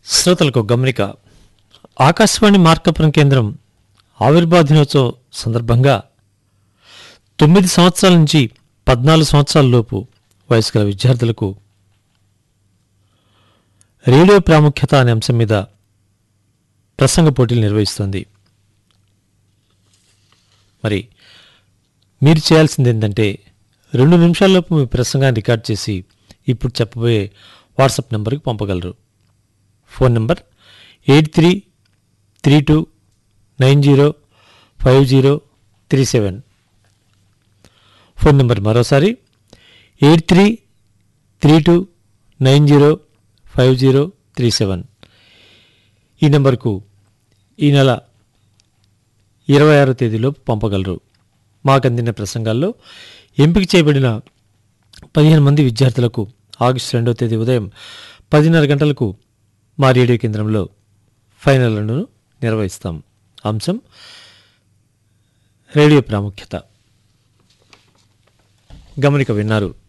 శ్రోతలకు గమనిక ఆకాశవాణి మార్కపురం కేంద్రం ఆవిర్భావ దినోత్సవం సందర్భంగా తొమ్మిది సంవత్సరాల నుంచి పద్నాలుగు సంవత్సరాల లోపు వయసు గల విద్యార్థులకు రేడియో ప్రాముఖ్యత అనే అంశం మీద ప్రసంగ పోటీలు నిర్వహిస్తోంది మరి మీరు చేయాల్సింది ఏంటంటే రెండు నిమిషాల్లోపు మీ ప్రసంగాన్ని రికార్డ్ చేసి ఇప్పుడు చెప్పబోయే వాట్సాప్ నెంబర్కి పంపగలరు phone number eight three three two nine zero five zero three seven phone number మరోసారి eight three three two nine zero five zero three seven ఈ నెంబర్కు ఈ నెల ఇరవై ఆరో తేదీలోపు పంపగలరు మాకు అందిన ప్రసంగాల్లో ఎంపిక చేయబడిన పదిహేను మంది విద్యార్థులకు ఆగస్టు రెండవ తేదీ ఉదయం పదిన్నర గంటలకు మా రేడియో కేంద్రంలో ఫైనల్లను నిర్వహిస్తాం అంశం రేడియో ప్రాముఖ్యత గమనిక విన్నారు